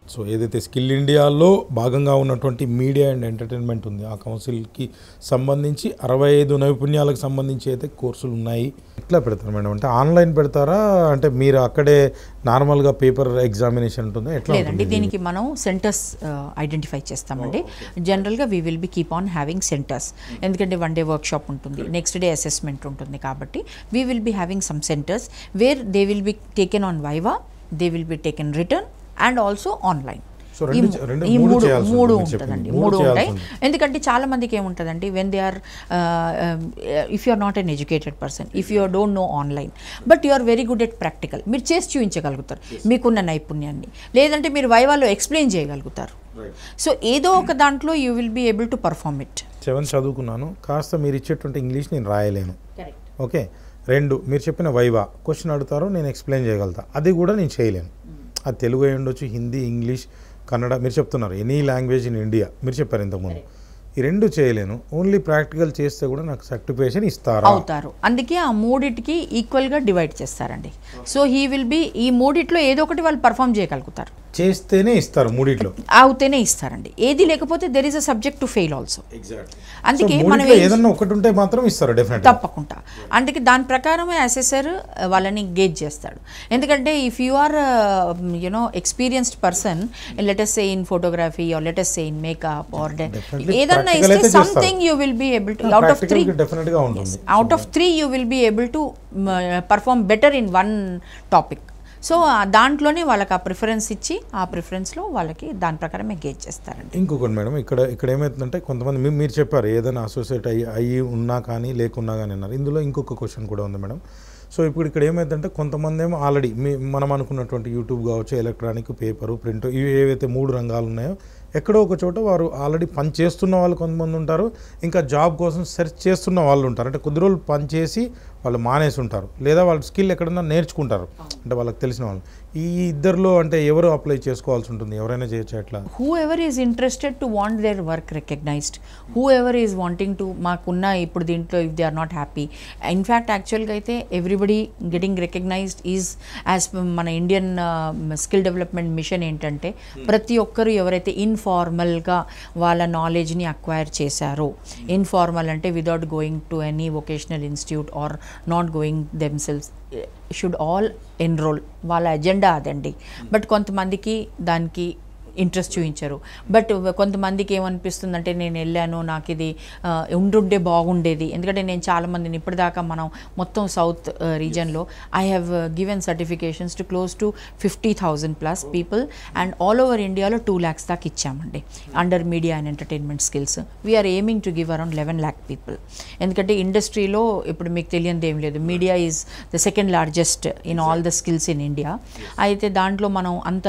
So ఏదైతే skill ఇండియాలో భాగంగా ఉన్నటువంటి మీడియా అండ్ ఎంటర్టైన్మెంట్ ఉంది ఆ కౌన్సిల్కి సంబంధించి అరవై ఐదు నైపుణ్యాలకు సంబంధించి అయితే కోర్సులు ఉన్నాయి ఎట్లా పెడతారు మేడం అంటే ఆన్లైన్ పెడతారా అంటే మీరు అక్కడే నార్మల్గా పేపర్ ఎగ్జామినేషన్ ఉంటుందా ఎట్లా లేదండి ఉంటుంది దీనికి మనం సెంటర్స్ ఐడెంటిఫై చేస్తామండి జనరల్గా we will be keep on having centres ఎందుకంటే వన్ డే వర్క్ షాప్ ఉంటుంది నెక్స్ట్ డే అసెస్మెంట్ ఉంటుంది కాబట్టి we will be having some centres where they will be taken on viva they will be taken written and also online so రెండు చే- రెండు ఈ మూడు మూడు చేయాల్సి మూడు ఉంటుంది మీరు ఉంటుందండి చెప్పింది. మూడు మూడు ఉంటాయి చేయాల్సి ఉంటుంది. ఎందుకంటే చాలా మందికి ఏముంటుందండి when they are if you are not an educated person if you don't know online but you are very good at practical మీరు చేసి చూపించగలుగుతారు మీకున్న నైపుణ్యాన్ని లేదంటే మీరు వైవాలో ఎక్స్ప్లెయిన్ చేయగలుగుతారు సో ఏదో ఒక దాంట్లో you will be able to perform it seven చదువుకున్నాను కాస్త మీరు ఇచ్చేటువంటి ఇంగ్లీష్ నేను రాయలేను ఓకే రెండు మీరు చెప్పిన వైవా క్వశ్చన్ అడుగుతారు నేను ఎక్స్ప్లెయిన్ చేయగలుగుతా అది కూడా నేను చేయలేను అది తెలుగు అయి ఉండొచ్చు హిందీ ఇంగ్లీష్ కన్నడ మీరు చెప్తున్నారు ఎనీ లాంగ్వేజ్ ఇన్ ఇండియా మీరు చెప్పారు ఇంతకుముందు ఈ రెండు చేయలేను ఓన్లీ ప్రాక్టికల్ చేస్తే కూడా నాకు సర్టిఫికేషన్ ఇస్తారా అవుతారు అందుకే ఆ మూడిటికి ఈక్వల్గా డివైడ్ చేస్తారండి సో హీ విల్ బి ఈ మూడిట్లో ఏదో ఒకటి వాళ్ళు పర్ఫామ్ చేయగలుగుతారు చేస్తేనే ఇస్తారు మూడిట్లో అవుతేనే ఇస్తారండి ఏది లేకపోతే there is a subject to fail also అందుకే మనం మూడిట్లో ఏం ఏదన్నా ఒకటి ఉంటే మాత్రం ఇస్తారు డెఫినెట్ తప్పకుండా అందుకే దాని ప్రకారమే అసెసర్ వాళ్ళని గేజ్ చేస్తాడు ఎందుకంటే if you are you know experienced person let's say in photography or let's say in makeup or Definitely ఏదన్నా practical ఇస్తే అయితే చేస్తారు. Something you will be able to out of three definite గా ఉంటుంది out of three you will be able to perform better in one topic so దాంట్లోనే వాళ్ళకి ఆ preference ఇచ్చి ఆ ప్రిఫరెన్స్లో వాళ్ళకి దాని ప్రకారమే గేజ్ చేస్తారండి ఇంకొకటి మేడం ఇక్కడ ఇక్కడ ఏమవుతుందంటే కొంతమంది మీ- మీరు చెప్పారు ఏదైనా అసోసియేట్ అయ్యి అయ్యి ఉన్నా కానీ లేకున్నా కానీ అన్నారు ఇందులో ఇంకొక క్వశ్చన్ కూడా ఉంది మేడం సో ఇప్పుడు ఇక్కడ ఏమైందంటే కొంతమంది ఏమో ఆల్రెడీ మీ మనం అనుకున్నటువంటి యూట్యూబ్ కావచ్చు ఎలక్ట్రానిక్ పేపరు ప్రింట్ ఇవి ఏవైతే మూడు రంగాలు ఉన్నాయో ఎక్కడో ఒక చోట వారు ఆల్రెడీ పని చేస్తున్న వాళ్ళు కొంతమంది ఉంటారు ఇంకా జాబ్ కోసం సెర్చ్ చేస్తున్న వాళ్ళు ఉంటారు అంటే కొద్ది రోజులు పని చేసి వాళ్ళు మానేసి ఉంటారు లేదా వాళ్ళ స్కిల్ ఎక్కడన్నా నేర్చుకుంటారు అంటే వాళ్ళకి తెలిసిన వాళ్ళు ఈ ఇద్దరిలో అంటే ఎవరు అప్లై చేసుకోవాల్సి ఉంటుంది ఎవరైనా చేయొచ్చు ఎట్లా whoever is interested to want their work recognised whoever is wanting to మాకున్న ఇప్పుడు దీంట్లో if they are not happy in fact యాక్చువల్గా అయితే everybody getting recognised is as మన ఇండియన్ స్కిల్ డెవలప్మెంట్ మిషన్ ఏంటంటే ప్రతి ఒక్కరు ఎవరైతే ఇన్ఫార్మల్గా వాళ్ళ నాలెడ్జ్ని అక్వైర్ చేశారో ఇన్ఫార్మల్ అంటే without going to any vocational institute or not going themselves should all enrol వాళ్ళ ఎజెండా అదండి బట్ కొంతమందికి దానికి ఇంట్రెస్ట్ చూపించరు బట్ కొంతమందికి ఏమనిపిస్తుందంటే నేను వెళ్ళాను నాకు ఇది ఆ, ఉండుంటే బాగుండేది ఎందుకంటే నేను చాలా మందిని ఇప్పటిదాకా మనం మొత్తం సౌత్ రీజన్లో I have given certifications to close to fifty thousand plus people and all over ఇండియాలో టూ ల్యాక్స్ దాకా ఇచ్చామండి under media and entertainment skills we're aiming to give around eleven lakh people ఎందుకంటే ఇండస్ట్రీలో ఇప్పుడు మీకు తెలియనిది ఏం లేదు media is the second largest in all the skills in India అయితే దాంట్లో మనం అంత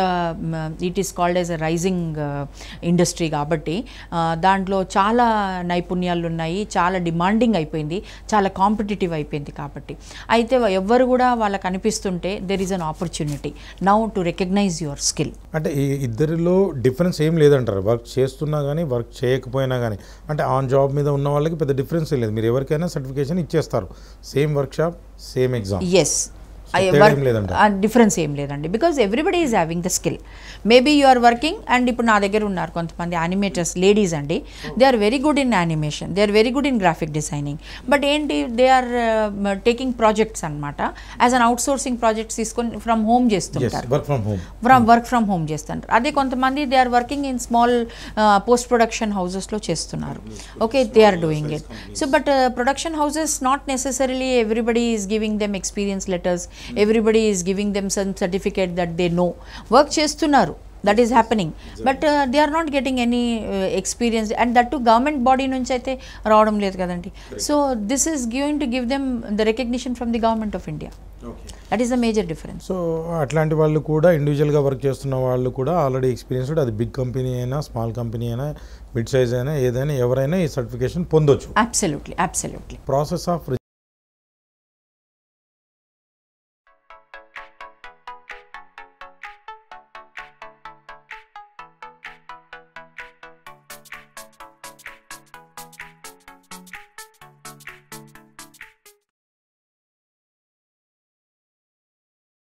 it is called as a rising industry కాబట్టి ఆ, దాంట్లో చాలా నైపుణ్యాలు ఉన్నాయి చాలా డిమాండింగ్ అయిపోయింది చాలా కాంపిటేటివ్ అయిపోయింది కాబట్టి అయితే ఎవ్వరు కూడా వాళ్ళకి అనిపిస్తుంటే there is an opportunity now to recognise your skill అంటే ఈ ఇద్దరిలో డిఫరెన్స్ ఏం లేదంటారు వర్క్ చేస్తున్నా కానీ వర్క్ చేయకపోయినా కానీ అంటే ఆన్ జాబ్ మీద ఉన్న వాళ్ళకి పెద్ద డిఫరెన్స్ ఏం లేదు మీరు ఎవరికైనా సర్టిఫికేషన్ ఇచ్చేస్తారు same workshop same exam yes తేడా ఏం లేదంట. డిఫరెన్స్ ఏం లేదండి because everybody is having the skill maybe you are working and ఇప్పుడు నా దగ్గర ఉన్నారు కొంతమంది యానిమేటర్స్ లేడీస్ అండి they are very good in animation they are very good in graphic designing but ఏంటి దే ఆర్ టేకింగ్ ప్రాజెక్ట్స్ అనమాట as an outsourcing projects తీసుకొని from home yes చేస్తుంటారు work from home from work from home చేస్తుంటారు అదే కొంతమంది they are working in small post production హౌసెస్లో చేస్తున్నారు okay they are doing it so but production houses not necessarily everybody is giving them experience letters everybody is giving them some certificate that they know work చేస్తున్నారు that is happening but they are not getting any experience and that to government body నుంచి అయితే రావడం లేదు కదండి so this is giving to give them the recognition from the government of India that is the major difference so అట్లాంటి వాళ్ళు కూడా ఇండివిజువల్గా work చేస్తున్న వాళ్ళు కూడా ఆల్రెడీ ఎక్స్పీరియన్స్డ్ అది బిగ్ కంపెనీ అయినా స్మాల్ కంపెనీ అయినా మిడ్ సైజ్ అయినా ఏదైనా ఎవరైనా ఈ సర్టిఫికేషన్ పొందొచ్చు అబ్సల్యూట్లీ అబ్సల్యూట్లీ ప్రాసెస్ ఆఫ్